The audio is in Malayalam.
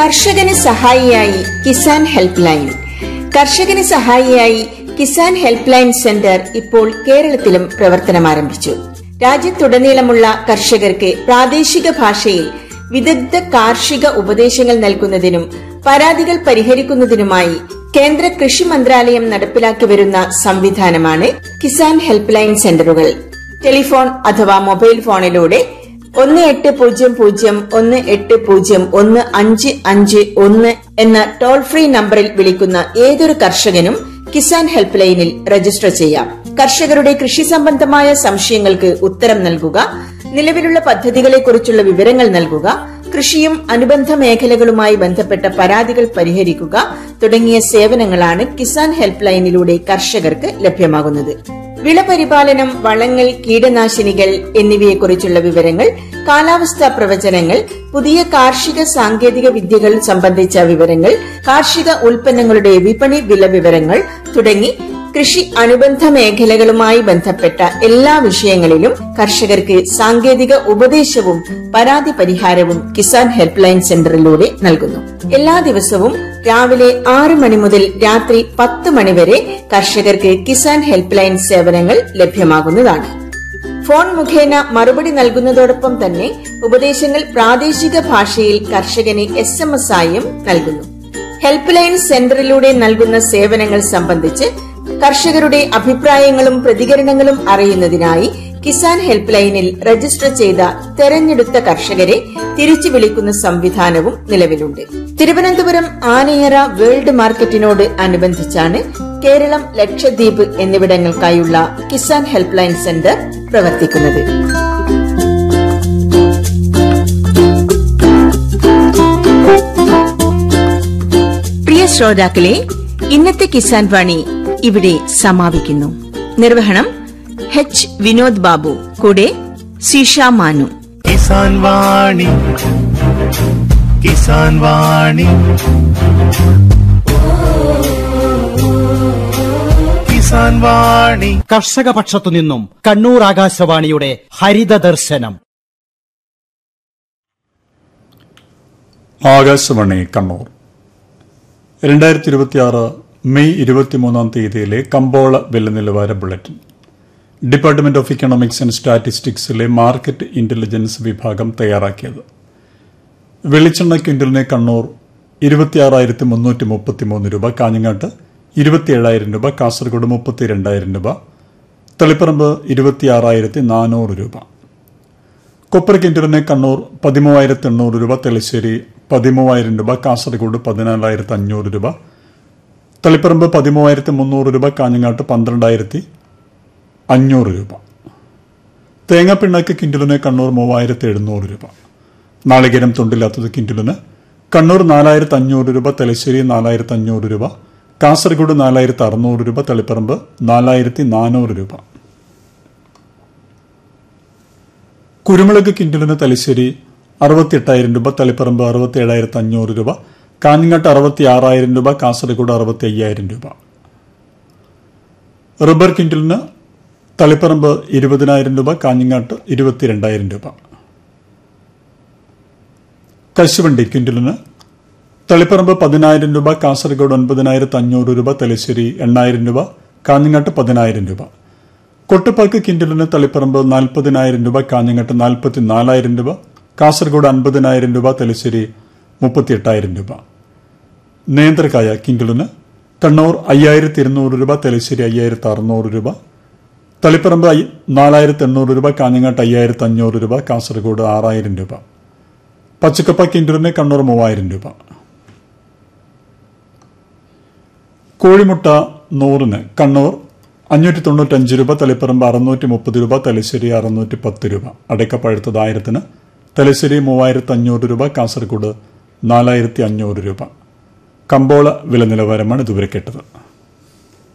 കർഷകന് സഹായിയായി കിസാൻ ഹെൽപ്പ് ലൈൻ കർഷകന് സഹായിയായി കിസാൻ ഹെൽപ്പ് ലൈൻ സെന്റർ ഇപ്പോൾ കേരളത്തിലും പ്രവർത്തനം ആരംഭിച്ചു രാജ്യത്തുടനീളമുള്ള കർഷകർക്ക് പ്രാദേശിക ഭാഷയിൽ വിദഗ്ധ കാർഷിക ഉപദേശങ്ങൾ നൽകുന്നതിനും പരാതികൾ പരിഹരിക്കുന്നതിനുമായി കേന്ദ്ര കൃഷി മന്ത്രാലയം നടപ്പിലാക്കി വരുന്ന സംവിധാനമാണ് കിസാൻ ഹെൽപ്പ് ലൈൻ സെന്ററുകൾ ടെലിഫോൺ അഥവാ മൊബൈൽ ഫോണിലൂടെ ഒന്ന് എട്ട് പൂജ്യം പൂജ്യം ഒന്ന് എട്ട് പൂജ്യം ഒന്ന് അഞ്ച് അഞ്ച് ഒന്ന് എന്ന ടോൾ ഫ്രീ നമ്പറിൽ വിളിക്കുന്ന ഏതൊരു കർഷകനും കിസാൻ ഹെൽപ്പ് ലൈനിൽ രജിസ്റ്റർ ചെയ്യാം കർഷകരുടെ കൃഷി സംബന്ധമായ സംശയങ്ങൾക്ക് ഉത്തരം നൽകുക നിലവിലുള്ള പദ്ധതികളെക്കുറിച്ചുള്ള വിവരങ്ങൾ നൽകുക കൃഷിയും അനുബന്ധ മേഖലകളുമായി ബന്ധപ്പെട്ട പരാതികൾ പരിഹരിക്കുക തുടങ്ങിയ സേവനങ്ങളാണ് കിസാൻ ഹെൽപ്പ് ലൈനിലൂടെ കർഷകർക്ക് ലഭ്യമാകുന്നത് വിളപരിപാലനം വളങ്ങൾ കീടനാശിനികൾ എന്നിവയെക്കുറിച്ചുള്ള വിവരങ്ങൾ കാലാവസ്ഥാ പ്രവചനങ്ങൾ പുതിയ കാർഷിക സാങ്കേതിക വിദ്യകൾ സംബന്ധിച്ച വിവരങ്ങൾ കാർഷിക ഉൽപ്പന്നങ്ങളുടെ വിപണി വില വിവരങ്ങൾ തുടങ്ങി കൃഷി അനുബന്ധ മേഖലകളുമായി ബന്ധപ്പെട്ട എല്ലാ വിഷയങ്ങളിലും കർഷകർക്ക് സാങ്കേതിക ഉപദേശവും പരാതി പരിഹാരവും കിസാൻ ഹെൽപ്പ് ലൈൻ സെന്ററിലൂടെ നൽകുന്നു എല്ലാ ദിവസവും രാവിലെ ആറ് മണി മുതൽ രാത്രി പത്ത് മണി വരെ കർഷകർക്ക് കിസാൻ ഹെൽപ്പ് ലൈൻ സേവനങ്ങൾ ലഭ്യമാകുന്നതാണ് ഫോൺ മുഖേന മറുപടി നൽകുന്നതോടൊപ്പം തന്നെ ഉപദേശങ്ങൾ പ്രാദേശിക ഭാഷയിൽ കർഷകന് എസ് എം എസ് ആയും നൽകുന്നു ഹെൽപ്പ് ലൈൻ സെന്ററിലൂടെ നൽകുന്ന സേവനങ്ങൾ സംബന്ധിച്ച് കർഷകരുടെ അഭിപ്രായങ്ങളും പ്രതികരണങ്ങളും അറിയുന്നതിനായി കിസാൻ ഹെൽപ്പ് ലൈനിൽ രജിസ്റ്റർ ചെയ്ത തെരഞ്ഞെടുത്ത കർഷകരെ തിരിച്ചു വിളിക്കുന്ന സംവിധാനവും നിലവിലുണ്ട് തിരുവനന്തപുരം ആനയറ വേൾഡ് മാർക്കറ്റിനോട് അനുബന്ധിച്ചാണ് കേരളം ലക്ഷദ്വീപ് എന്നിവിടങ്ങൾക്കായുള്ള കിസാൻ ഹെൽപ്പ് ലൈൻ സെന്റർ പ്രവർത്തിക്കുന്നത് പ്രിയ ശ്രോതാക്കളെ ഇന്നത്തെ കിസാൻ വാണി ഇവിടെ സമാപിക്കുന്നു നിർവഹണം എച്ച് വിനോദ് ബാബു കൂടെ സീഷ മാനു കിസാൻ വാണി കിസാൻ വാണി കിസാൻ വാണി കർഷക പക്ഷത്തു നിന്നും കണ്ണൂർ ആകാശവാണിയുടെ ഹരിത ദർശനം ആകാശവാണി കണ്ണൂർ രണ്ടായിരത്തി ഇരുപത്തിയാറ് മെയ് ഇരുപത്തിമൂന്നാം തീയതിയിലെ കമ്പോള വില നിലവാര bulletin department of economics and സ്റ്റാറ്റിസ്റ്റിക്സിലെ മാർക്കറ്റ് ഇന്റലിജൻസ് വിഭാഗം തയ്യാറാക്കിയത് വെളിച്ചെണ്ണ ക്വിന്റലിന് കണ്ണൂർ ഇരുപത്തിയാറായിരത്തി മുന്നൂറ്റി മുപ്പത്തിമൂന്ന് രൂപ കാഞ്ഞങ്ങാട്ട് ഇരുപത്തിയേഴായിരം രൂപ കാസർഗോഡ് മുപ്പത്തിരണ്ടായിരം രൂപ തളിപ്പറമ്പ് ഇരുപത്തിയാറായിരത്തി നാനൂറ് രൂപ കൊപ്പർ കിൻഡറിന് കണ്ണൂർ പതിമൂവായിരത്തി എണ്ണൂറ് രൂപ തെളിശ്ശേരി പതിമൂവായിരം രൂപ കാസർഗോഡ് പതിനാലായിരത്തി അഞ്ഞൂറ് രൂപ തളിപ്പറമ്പ് പതിമൂവായിരത്തി മുന്നൂറ് രൂപ കാഞ്ഞങ്ങാട്ട് പന്ത്രണ്ടായിരത്തി അഞ്ഞൂറ് രൂപ തേങ്ങാപ്പിണ്ണാക്ക് കിൻഡലിന് കണ്ണൂർ മൂവായിരത്തി എഴുന്നൂറ് രൂപ നാളികേരം തൊണ്ടില്ലാത്തത് കിൻഡലിന് കണ്ണൂർ നാലായിരത്തി അഞ്ഞൂറ് രൂപ തലശ്ശേരി നാലായിരത്തി അഞ്ഞൂറ് രൂപ കാസർഗോഡ് നാലായിരത്തി അറുന്നൂറ് രൂപ തളിപ്പറമ്പ് നാലായിരത്തി നാനൂറ് രൂപ കുരുമുളക് കിൻഡലിന് തലശ്ശേരി അറുപത്തി എട്ടായിരം രൂപ തളിപ്പറമ്പ് അറുപത്തി ഏഴായിരത്തി അഞ്ഞൂറ് രൂപ കാഞ്ഞങ്ങാട്ട് അറുപത്തി ആറായിരം രൂപ കാസർഗോഡ് അറുപത്തി അയ്യായിരം രൂപ റബ്ബർ കിൻഡലിന് തളിപ്പറമ്പ് ഇരുപതിനായിരം രൂപ കാഞ്ഞങ്ങാട്ട് ഇരുപത്തിരണ്ടായിരം രൂപ കശുവണ്ടി ക്വിന്റലിന് തളിപ്പറമ്പ് പതിനായിരം രൂപ കാസർഗോഡ് ഒൻപതിനായിരത്തി അഞ്ഞൂറ് രൂപ തലശ്ശേരി എണ്ണായിരം രൂപ കാഞ്ഞങ്ങാട്ട് പതിനായിരം രൂപ കൊട്ടുപ്പാക്ക് കിൻഡലിന് തളിപ്പറമ്പ് നാൽപ്പതിനായിരം രൂപ കാഞ്ഞങ്ങാട്ട് നാൽപ്പത്തി നാലായിരം രൂപ കാസർഗോഡ് അൻപതിനായിരം രൂപ തലശ്ശേരി മുപ്പത്തിയെട്ടായിരം രൂപ നേന്ത്രക്കായ കിൻഡലിന് കണ്ണൂർ അയ്യായിരത്തി ഇരുന്നൂറ് രൂപ തലശ്ശേരി അയ്യായിരത്തി അറുന്നൂറ് രൂപ തളിപ്പറമ്പ് അയ്യ- നാലായിരത്തി എണ്ണൂറ് രൂപ കാഞ്ഞങ്ങാട്ട് അയ്യായിരത്തി അഞ്ഞൂറ് രൂപ കാസർഗോഡ് ആറായിരം രൂപ പച്ചക്കപ്പ കിൻഡറിന് കണ്ണൂർ മൂവായിരം രൂപ കോഴിമുട്ട നൂറിന് കണ്ണൂർ അഞ്ഞൂറ്റി തൊണ്ണൂറ്റഞ്ച് രൂപ തളിപ്പറമ്പ് അറുന്നൂറ്റി മുപ്പത് രൂപ തലശ്ശേരി അറുന്നൂറ്റി പത്ത് രൂപ അടയ്ക്കപ്പഴുത്തത് ആയിരത്തിന് തലശ്ശേരി മൂവായിരത്തി അഞ്ഞൂറ് രൂപ കാസർഗോഡ് നാലായിരത്തി അഞ്ഞൂറ് രൂപ കമ്പോള വില നിലവാരമാണ് ഇതുവരെ കേട്ടത്